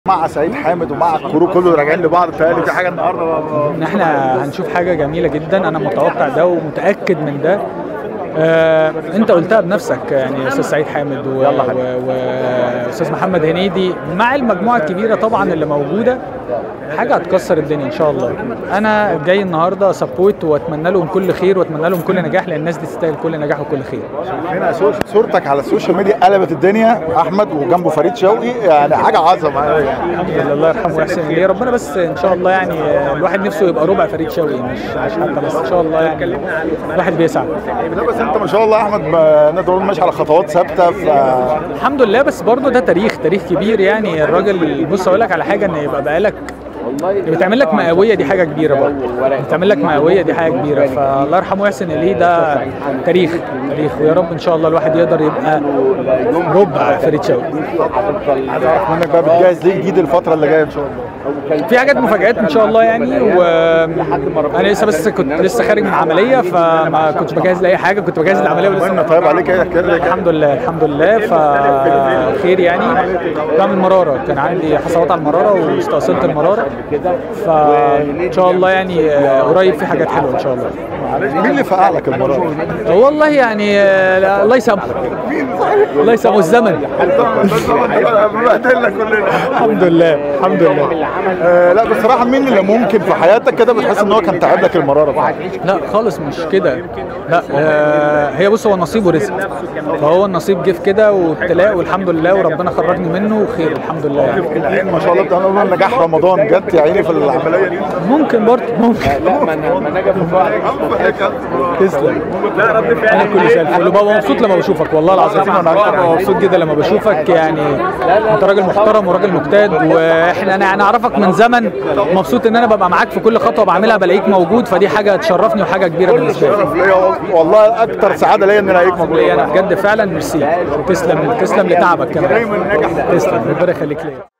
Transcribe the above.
مع سعيد حامد ومع الكرو كله راجعين لبعض بتهيألي في حاجه النهارده ان احنا هنشوف حاجه جميله جدا انا متوقع ده ومتاكد من ده آه، انت قلتها بنفسك يعني استاذ سعيد حامد و- و- واستاذ محمد هنيدي مع المجموعه الكبيره طبعا اللي موجوده حاجه هتكسر الدنيا ان شاء الله انا جاي النهارده سبورت واتمنى لهم كل خير واتمنى لهم كل نجاح لان الناس دي تستاهل كل نجاح وكل خير هنا سو- صورتك على السوشيال ميديا قلبت الدنيا احمد وجنبه فريد شوقي يعني حاجه عظمه يعني الحمد لله الله يرحمه ويحسن اليه ربنا بس ان شاء الله يعني آه، الواحد نفسه يبقى ربع فريد شوقي مش مش حتى بس ان شاء الله يعني الواحد بيسعى لا بس انت ما شاء الله يا احمد ما- نقدر نقول ماشي على خطوات ثابته ف الحمد لله بس برضه ده تاريخ تاريخ كبير يعني الراجل بص اقول لك على حاجه ان يبقى بقالك بتعمل لك مئويه دي حاجه كبيره برضه بتعمل لك مئويه دي حاجه كبيره فالله يرحمه ويحسن اليه ده تاريخ تاريخ ويا رب ان شاء الله الواحد يقدر يبقى ربع فريد شوقي عايز اعرف منك بقى بتجهز ليه جديد الفتره اللي جايه ان شاء الله في حاجات مفاجآت ان شاء الله يعني وانا لسه بس كنت لسه خارج من عمليه فما كنتش بجهز لاي حاجه كنت بجهز العمليه ولسه طمنا طيب عليك ايه كده كده الحمد لله الحمد لله فخير يعني بعمل مراره كان عندي حصوات على المراره واستأصلت المراره فان شاء الله يعني آه، قريب في حاجات حلوه ان شاء الله مين اللي فقع لك المره والله يعني آه، لا، الله يسامحه الله يسامحه الزمن بهدلنا كلنا الحمد لله الحمد لله آه لا بصراحه مين اللي ممكن في حياتك كده بتحس ان هو كان تعب لك المراره لا خالص مش كده لا آه هي بص هو نصيب ورزق فهو النصيب جه في كده وابتلاء والحمد لله وربنا خرجني منه وخير الحمد لله يعني. العين ما شاء الله بتاع نقول نجاح رمضان جت يا عيني في العمليه دي ممكن برضه ممكن تسلم انا كل زي الفل وببقى مبسوط لما بشوفك والله العظيم انا ببقى مبسوط جدا لما بشوفك يعني انت راجل محترم وراجل مجتهد واحنا انا انا اعرفك من زمن مبسوط ان انا ببقى معاك في كل خطوه بعملها بلاقيك موجود فدي حاجه تشرفني وحاجه كبيره بالنسبه لي شرف ليا والله اكتر سعاده ليا ان الاقيك موجود ليا انا بجد فعلا ميرسي تسلم تسلم لتعبك كمان تسلم ربنا يخليك ليا